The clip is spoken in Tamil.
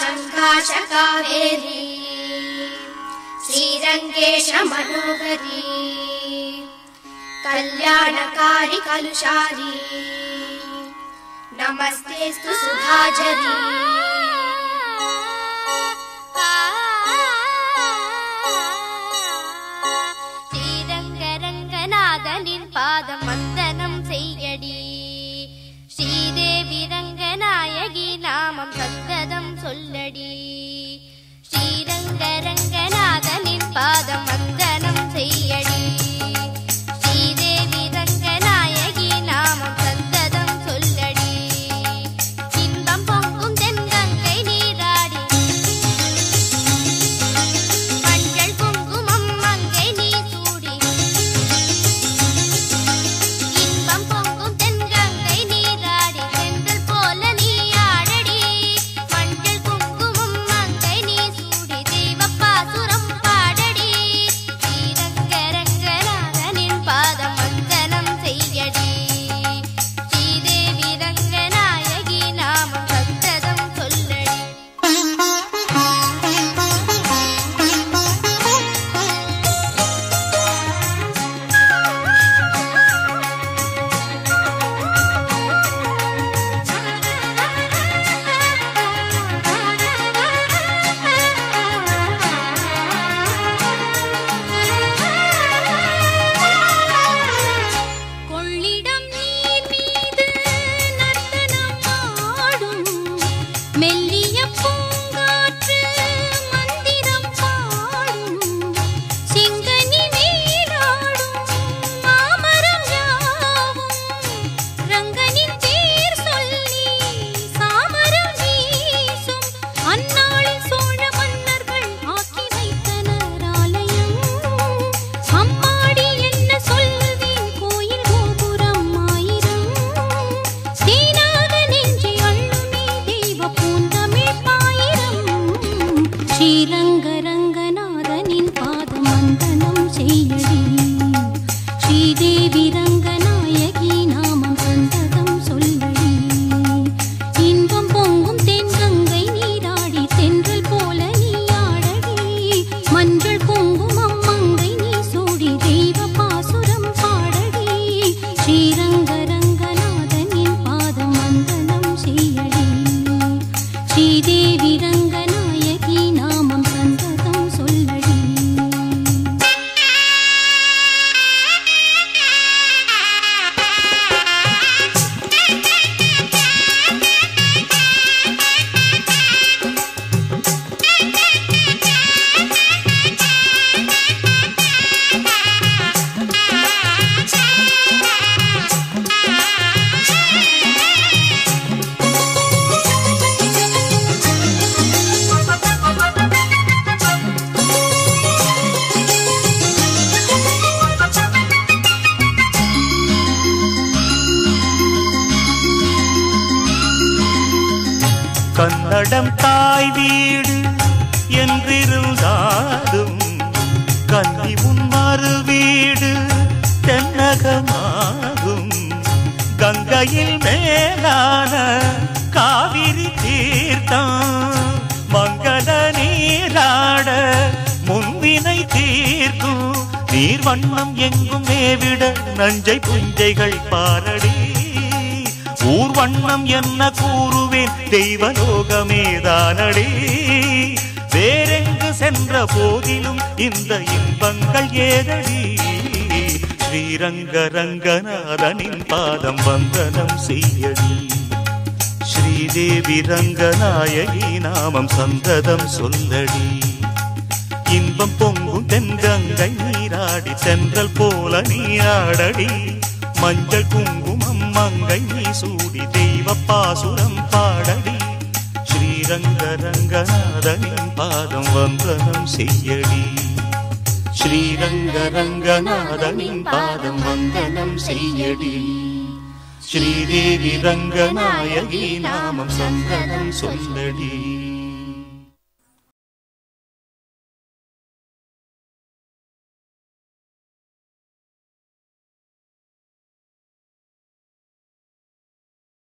शङ्काश कावेरी श्रीरङ्गेश मनोहरी कल्याणकारि कलुषारी नमस्तेऽस्तु सुधाजरी ஸ்ரீரங்கரங்கநாதனின் பாதம் வந்தனம் செய்யடி ஸ்ரீதேவி ரங்கநாயகி நாமம் சந்ததம் சொல்லடி ஸ்ரீரங்கரங்கநாதனின் பாதம் வந்தனம் செய்யடி ஸ்ரீதேவி ரங்கநாயகி நாமம் சந்ததம் சொல்லடி இன்பம் பொங்கும் தென்கங்கை நீராடி மஞ்சள் குங்குமம் மங்கை நீ சூடி இன்பம் பொங்கும் தென்கங்கை நீராடி சென்றல் போல நீ ஆடடி மஞ்சள் குங்குமம் மங்கை நீ சூடி தெய்வப்பாசுரம் பாடடி ஸ்ரீரங்கரங்கநாதனின் பாதம் வந்தனம் செய்யடி ஸ்ரீதேவி ரங்கநாயகி நாமம் சந்ததம் சொல்லடி கொள்ளிடம் நீர் மீது நர்த்தனம் ஆடும் மெல்லிய பூங்காற்று மந்திரம் பாடும் சிங்கனி நீராடும் மாமரம் யாவும் ரங்கனின் பேர் சொல்லி சாமரம் வீசும் அந்நாளில் சோழ மன்னர்கள் ஆக்கி வைத்தனர் ஆலயம் அம்மாடி என்ன சொல்வேன் கோயில் கோபுரம் ஆயிரம் தேனாக நெஞ்சை அள்ளுமே தெய்வ பூந்தமிழ் பாயிரம் ஸ்ரீரங்க ரங்கநாதனின் பாதம் வந்தனம் செய்யடி ஸ்ரீதேவி ரங்கநாயகி நாமம் சந்ததம் சொல்லடி இன்பம் பொங்கும் தென்கங்கை நீராடி தென்றல் போல நீ ஆடடி மஞ்சள் குங்குமம் மங்கை நீ சூடி தெய்வ பாசுரம் பாடடி ஸ்ரீரங்க ரங்கநாதனின் பாதம் வந்தனம் செய்யடி ஸ்ரீதேவி ரங்கநாயகி நாமம் சந்ததம் சொல்லடி கன்னடம் தாய் வீடு என்றிருந்தாலும் கன்னி உன் மறு வீடு தென்னகமாகும் கங்கையில் மேலான காவிரி தீர்த்தம் மங்கள நீராட முன்வினை தீர்க்கும் நீர் வண்ணம் எங்கும் மேவிட நஞ்சை புஞ்சைகள் பாரடி ஊர் வண்ணம் என்ன கூறுவேன் தெய்வலோகமேதானடி வேறெங்கு சென்ற போதிலும் இந்த இன்பங்கள் ஏதடி ஸ்ரீரங்க ரங்கநாதனின் பாதம் வந்தனம் செய்யடி ஸ்ரீதேவி ரங்கநாயகி நாமம் சந்ததம் சொல்லடி இன்பம் பொங்கும் தென்கங்கை நீராடி சென்றல் போல நீராடடி மஞ்சள் குங்குமம் மங்கை நீ சூடி தெய்வ பாசுரம் பாடடி ஸ்ரீரங்க ரங்கநாதனின் பாதம் வந்தனம் செய்யடி ஸ்ரீரங்க ரங்கநாதனின் பாதம் வந்தனம் செய்யடி ஸ்ரீதேவி ரங்கநாயகி நாமம் சந்தனம் சொல்லடி